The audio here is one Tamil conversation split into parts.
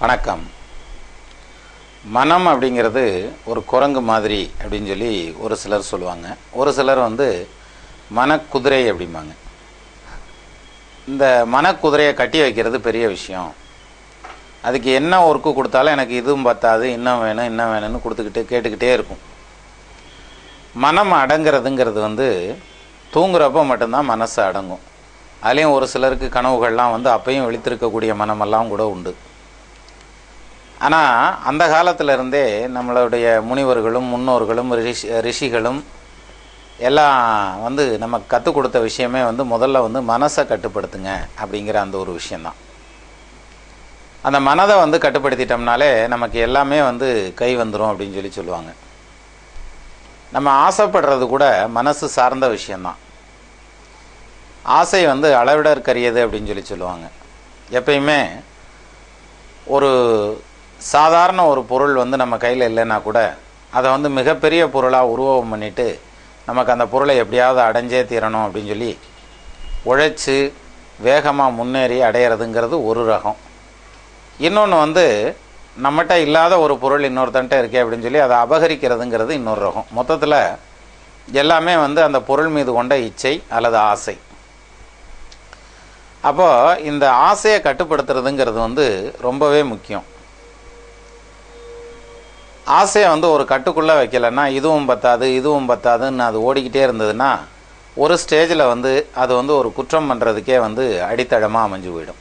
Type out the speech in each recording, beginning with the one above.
வணக்கம் மனம் அப்படிங்கிறது ஒரு குரங்கு மாதிரி அப்படின்னு சொல்லி ஒரு சிலர் சொல்லுவாங்க ஒரு சிலர் வந்து மனக்குதிரை அப்படிம்பாங்க இந்த மனக்குதிரையை கட்டி வைக்கிறது பெரிய விஷயம் அதுக்கு என்ன ஒர்க்கு கொடுத்தாலும் எனக்கு இதுவும் பத்தாது இன்னும் வேணும் இன்னும் வேணும்னு கொடுத்துக்கிட்டு கேட்டுக்கிட்டே இருக்கும் மனம் அடங்கிறதுங்கிறது வந்து தூங்குறப்ப மட்டும்தான் மனசு அடங்கும் அதுலேயும் ஒரு சிலருக்கு கனவுகள்லாம் வந்து அப்பையும் விழித்திருக்கக்கூடிய மனமெல்லாம் கூட உண்டு ஆனால் அந்த காலத்துல இருந்தே நம்மளுடைய முனிவர்களும் முன்னோர்களும் ரிஷி ரிஷிகளும் எல்லாம் வந்து நமக்கு கற்றுக் கொடுத்த விஷயமே வந்து முதல்ல வந்து மனசை கட்டுப்படுத்துங்க அப்படிங்கிற அந்த ஒரு விஷயந்தான் அந்த மனதை வந்து கட்டுப்படுத்திட்டோம்னாலே நமக்கு எல்லாமே வந்து கை வந்துடும் அப்படின்னு சொல்லி சொல்லுவாங்க நம்ம ஆசைப்படுறது கூட மனசு சார்ந்த விஷயந்தான் ஆசை வந்து அளவிடற்கரியது அப்படின்னு சொல்லி சொல்லுவாங்க எப்பயுமே ஒரு சாதாரண ஒரு பொருள் வந்து நம்ம கையில் இல்லைன்னா கூட அதை வந்து மிகப்பெரிய பொருளாக உருவகம் பண்ணிட்டு நமக்கு அந்த பொருளை எப்படியாவது அடைஞ்சே தீரணும் அப்படின்னு சொல்லி உழைச்சி வேகமாக முன்னேறி அடையிறதுங்கிறது ஒரு ரகம் இன்னொன்று வந்து நம்மகிட்ட இல்லாத ஒரு பொருள் இன்னொருத்தன்ட்ட இருக்கே அப்படின்னு சொல்லி அதை அபகரிக்கிறதுங்கிறது இன்னொரு ரகம் மொத்தத்தில் எல்லாமே வந்து அந்த பொருள் மீது கொண்ட இச்சை அல்லது ஆசை அப்போ இந்த ஆசையை கட்டுப்படுத்துறதுங்கிறது வந்து ரொம்பவே முக்கியம் ஆசையை வந்து ஒரு கட்டுக்குள்ளே வைக்கலைன்னா இதுவும் பத்தாது இதுவும் பத்தாதுன்னு அது ஓடிக்கிட்டே இருந்ததுன்னா ஒரு ஸ்டேஜில் வந்து அது வந்து ஒரு குற்றம் பண்ணுறதுக்கே வந்து அடித்தளமாக அமைஞ்சு போயிடும்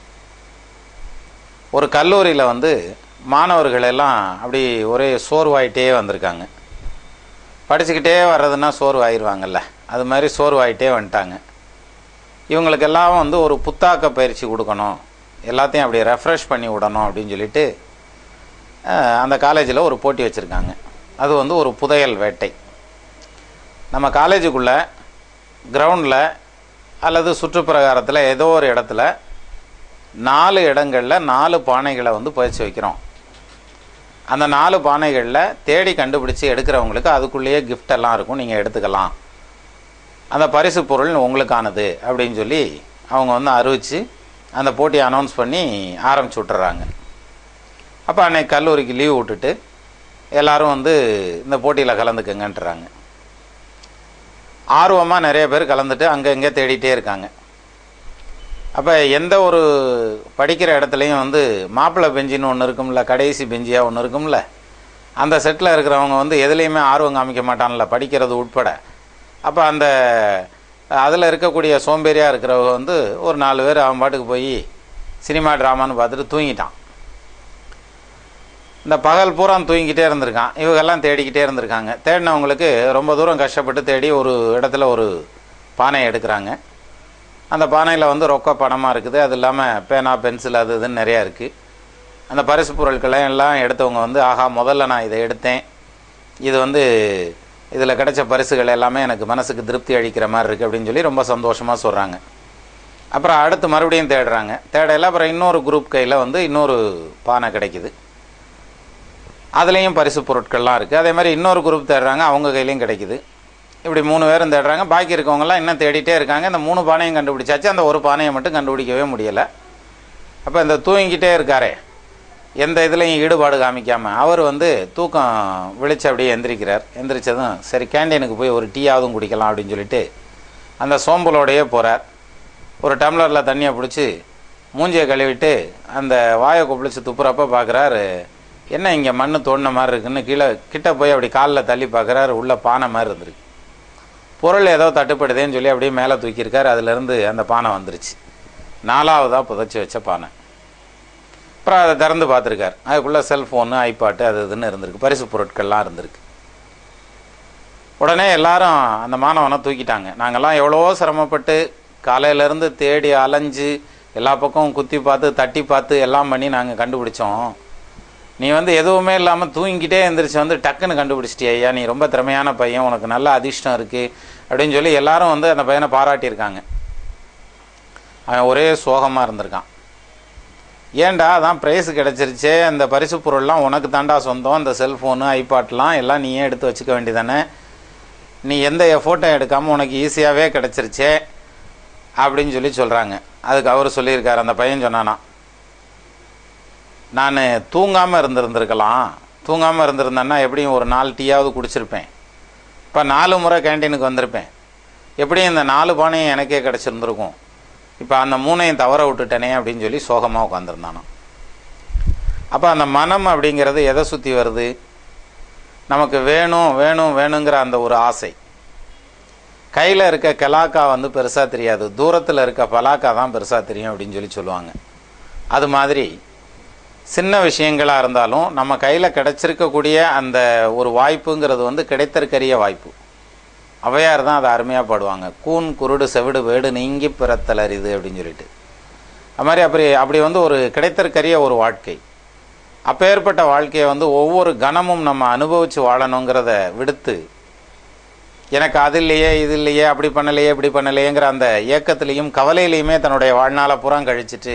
ஒரு கல்லூரியில் வந்து மாணவர்கள் எல்லாம் அப்படி ஒரே சோர்வாயிட்டே வந்திருக்காங்க படிச்சுக்கிட்டே வர்றதுன்னா சோர்வாயிருவாங்கல்ல அது மாதிரி சோர்வாயிட்டே வந்துட்டாங்க இவங்களுக்கெல்லாம் வந்து ஒரு புத்தாக்க பயிற்சி கொடுக்கணும் எல்லாத்தையும் அப்படி ரெஃப்ரெஷ் பண்ணி விடணும் அப்படின்னு சொல்லிட்டு அஹ், அந்த காலேஜில் ஒரு போட்டி வச்சுருக்காங்க அது வந்து ஒரு புதையல் வேட்டை நம்ம காலேஜுக்குள்ளே கிரவுண்டில் அல்லது சுற்றுப்பிரகாரத்தில் ஏதோ ஒரு இடத்துல நாலு இடங்களில் நாலு பானைகளை வந்து புதைச்சி வைக்கிறோம் அந்த நாலு பானைகளில் தேடி கண்டுபிடிச்சி எடுக்கிறவங்களுக்கு அதுக்குள்ளேயே gift எல்லாம் இருக்கும் நீங்கள் எடுத்துக்கலாம் அந்த பரிசு பொருள் உங்களுக்கானது அப்படின்னு சொல்லி அவங்க வந்து அறிவித்து அந்த போட்டியை அனௌன்ஸ் பண்ணி ஆரம்பிச்சு விட்டுறாங்க அப்போ அன்னைக்கு கல்லூரிக்கு லீவ் விட்டுட்டு எல்லாரும் வந்து இந்த போட்டியில் கலந்துக்கங்கன்றாங்க ஆர்வமாக நிறைய பேர் கலந்துட்டு அங்கே இங்கே தேடிட்டே இருக்காங்க அப்போ எந்த ஒரு படிக்கிற இடத்துலையும் வந்து மாப்பிள்ளை பெஞ்சின்னு ஒன்று இருக்கும்ல கடைசி பெஞ்சியாக ஒன்று இருக்கும்ல அந்த செட்டில் இருக்கிறவங்க வந்து எதுலேயுமே ஆர்வம் காமிக்க மாட்டான்ல படிக்கிறது உட்பட அப்போ அந்த அதில் இருக்கக்கூடிய சோம்பேறியாக இருக்கிறவங்க வந்து ஒரு நாலு பேர் அவன் பாட்டுக்கு போய் சினிமா ட்ராமான்னு பார்த்துட்டு தூங்கிட்டான் இந்த பகல் பூரா தூங்கிக்கிட்டே இருந்திருக்கான் இவங்கெல்லாம் தேடிக்கிட்டே இருந்திருக்காங்க தேடினவங்களுக்கு ரொம்ப தூரம் கஷ்டப்பட்டு தேடி ஒரு இடத்துல ஒரு பானையை எடுக்கிறாங்க அந்த பானையில் வந்து ரொக்க பணமாக இருக்குது அது இல்லாமல் பேனா பென்சில் அது இதுன்னு நிறையா இருக்குது அந்த பரிசு பொருட்களை எல்லாம் எடுத்தவங்க வந்து ஆஹா முதல்ல நான் இதை எடுத்தேன் இது வந்து இதில் கிடைச்ச பரிசுகள் எல்லாமே எனக்கு மனசுக்கு திருப்தி அளிக்கிற மாதிரி இருக்குது அப்படின்னு சொல்லி ரொம்ப சந்தோஷமாக சொல்கிறாங்க அப்புறம் அடுத்து மறுபடியும் தேடுறாங்க தேடையில் அப்புறம் இன்னொரு குரூப் கையில் வந்து இன்னொரு பானை கிடைக்குது அதுலேயும் பரிசு பொருட்கள்லாம் இருக்குது அதே மாதிரி இன்னொரு குரூப் தேடுறாங்க அவங்க கையிலையும் கிடைக்குது இப்படி மூணு பேரும் தேடுறாங்க பாக்கி இருக்கவங்கலாம் இன்னும் தேடிட்டே இருக்காங்க இந்த மூணு பானையும் கண்டுபிடிச்சாச்சு அந்த ஒரு பானையை மட்டும் கண்டுபிடிக்கவே முடியலை அப்போ இந்த தூங்கிக்கிட்டே இருக்காரே எந்த இதுலையும் ஈடுபாடு காமிக்காமல் அவர் வந்து தூக்கம் விழிச்சு அப்படியே எந்திரிக்கிறார் எந்திரிச்சதும் சரி கேண்டீனுக்கு போய் ஒரு டீயாவதும் குடிக்கலாம் அப்படின்னு சொல்லிட்டு அந்த சோம்பலோடையே போகிறார் ஒரு டம்ளரில் தண்ணியை பிடிச்சி மூஞ்சியை கழுவிட்டு அந்த வாயை கொப்பளிச்சு துப்புறப்ப பார்க்குறாரு என்ன இங்கே மண் தோண்டின மாதிரி இருக்குன்னு கீழே கிட்ட போய் அப்படி காலில் தள்ளி பார்க்குறாரு உள்ள பானை மாதிரி இருந்திருக்கு பொருள் ஏதோ தட்டுப்படுதேன்னு சொல்லி அப்படியே மேலே தூக்கியிருக்காரு அதுலேருந்து அந்த பானை வந்துருச்சு நாலாவதாக புதைச்சி வச்ச பானை அப்புறம் அதை திறந்து பார்த்துருக்காரு அதுக்குள்ளே செல்ஃபோனு ஐபாட்டு அது இதுன்னு இருந்திருக்கு பரிசு பொருட்கள்லாம் இருந்திருக்கு உடனே எல்லாரும் அந்த மாணவனை தூக்கிட்டாங்க நாங்கள்லாம் எவ்வளவோ சிரமப்பட்டு காலையிலேருந்து தேடி அலைஞ்சு எல்லா பக்கமும் குத்தி பார்த்து தட்டி பார்த்து எல்லாம் பண்ணி நாங்கள் கண்டுபிடிச்சோம் நீ வந்து எதுவுமே இல்லாமல் தூங்கிக்கிட்டே எந்திரிச்சு வந்து டக்குன்னு கண்டுபிடிச்சிட்டியா ஐயா நீ ரொம்ப திறமையான பையன் உனக்கு நல்ல அதிர்ஷ்டம் இருக்குது அப்படின்னு சொல்லி எல்லாரும் வந்து அந்த பையனை பாராட்டியிருக்காங்க அவன் ஒரே சோகமாக இருந்திருக்கான் ஏன்டா அதான் ப்ரைஸ் கிடச்சிருச்சே அந்த பரிசு பொருள்லாம் உனக்கு தாண்டா சொந்தம் அந்த செல்ஃபோனு ஐபாட்லாம் எல்லாம் நீயே எடுத்து வச்சுக்க வேண்டியதானே நீ எந்த எஃபோர்ட்டும் எடுக்காமல் உனக்கு ஈஸியாகவே கிடச்சிருச்சே அப்படின்னு சொல்லி சொல்கிறாங்க அதுக்கு அவர் சொல்லியிருக்காரு அந்த பையன் சொன்னானா நான் தூங்காமல் இருந்திருந்திருக்கலாம் தூங்காமல் இருந்திருந்தேன்னா எப்படியும் ஒரு நாலு டீயாவது குடிச்சிருப்பேன் இப்போ நாலு முறை கேண்டீனுக்கு வந்திருப்பேன் எப்படியும் இந்த நாலு பானையும் எனக்கே கிடச்சிருந்துருக்கும் இப்போ அந்த மூணையும் தவற விட்டுட்டேனே அப்படின்னு சொல்லி சோகமாக உட்காந்துருந்தானோ அப்போ அந்த மனம் அப்படிங்கிறது எதை சுற்றி வருது நமக்கு வேணும் வேணும் வேணுங்கிற அந்த ஒரு ஆசை கையில் இருக்க கலாக்கா வந்து பெருசாக தெரியாது தூரத்தில் இருக்க பலாக்கா தான் பெருசாக தெரியும் அப்படின்னு சொல்லி சொல்லுவாங்க அது மாதிரி சின்ன விஷயங்களாக இருந்தாலும் நம்ம கையில் கிடைச்சிருக்கக்கூடிய அந்த ஒரு வாய்ப்புங்கிறது வந்து கிடைத்திருக்கரிய வாய்ப்பு அவையார் தான் அதை அருமையாக பாடுவாங்க கூன் குருடு செவிடு வேடு நீங்கி பிறத்தலரிது அப்படின்னு சொல்லிட்டு அது மாதிரி அப்படி அப்படி வந்து ஒரு கிடைத்திருக்கரிய ஒரு வாழ்க்கை அப்பேற்பட்ட வாழ்க்கையை வந்து ஒவ்வொரு கணமும் நம்ம அனுபவித்து வாழணுங்கிறத விடுத்து எனக்கு அது இல்லையே இது இல்லையே அப்படி பண்ணலையே இப்படி பண்ணலையேங்கிற அந்த ஏக்கத்துலேயும் கவலையிலையுமே தன்னுடைய வாழ்நாளை புறம் கழிச்சிட்டு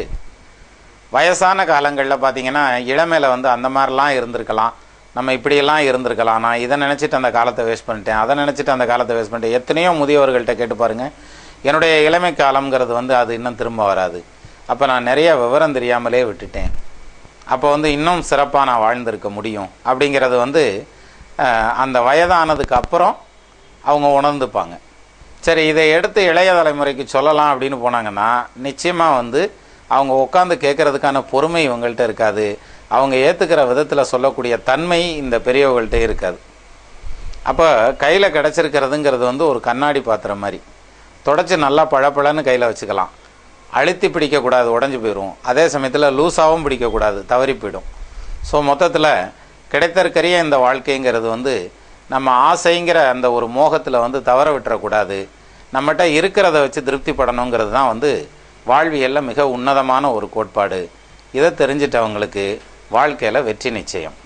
வயசான காலங்களில் பார்த்தீங்கன்னா இளமையில் வந்து அந்த மாதிரிலாம் இருந்திருக்கலாம் நம்ம இப்படியெல்லாம் இருந்திருக்கலாம் நான் இதை நினச்சிட்டு அந்த காலத்தை வேஸ்ட் பண்ணிட்டேன் அதை நினச்சிட்டு அந்த காலத்தை வேஸ்ட் பண்ணிட்டேன் எத்தனையோ முதியவர்கள்ட்ட கேட்டு பாருங்கள் என்னுடைய இளமை காலம்ங்கிறது வந்து அது இன்னும் திரும்ப வராது அப்போ நான் நிறைய விவரம் தெரியாமலே விட்டுட்டேன் அப்போ வந்து இன்னும் சிறப்பாக நான் வாழ்ந்திருக்க முடியும் அப்படிங்கிறது வந்து அஹ், அந்த வயதானதுக்கு அப்புறம் அவங்க உணர்ந்துப்பாங்க சரி இதை எடுத்து இளைய தலைமுறைக்கு சொல்லலாம் அப்படின்னு போனாங்கன்னா நிச்சயமாக வந்து அவங்க உட்காந்து கேட்கறதுக்கான பொறுமை இவங்கள்ட்ட இருக்காது அவங்க ஏற்றுக்கிற விதத்தில் சொல்லக்கூடிய தன்மை இந்த பெரியவங்கள்ட்ட இருக்காது அப்போ கையில் கிடச்சிருக்கிறதுங்கிறது வந்து ஒரு கண்ணாடி பாத்திரம் மாதிரி தொடச்சி நல்லா பழப்பழன்னு கையில் வச்சுக்கலாம் அழுத்தி பிடிக்கக்கூடாது உடஞ்சி போயிடும் அதே சமயத்தில் லூஸாகவும் பிடிக்கக்கூடாது தவறி போயிடும் ஸோ மொத்தத்தில் கிடைத்திருக்கிற இந்த வாழ்க்கைங்கிறது வந்து நம்ம ஆசைங்கிற அந்த ஒரு மோகத்தில் வந்து தவற விட்டுறக்கூடாது நம்மகிட்ட இருக்கிறத வச்சு திருப்திப்படணுங்கிறது தான் வந்து வாழ்வியலில் மிக உன்னதமான ஒரு கோட்பாடு இதை தெரிஞ்சிட்டவங்களுக்கு வாழ்க்கையில் வெற்றி நிச்சயம்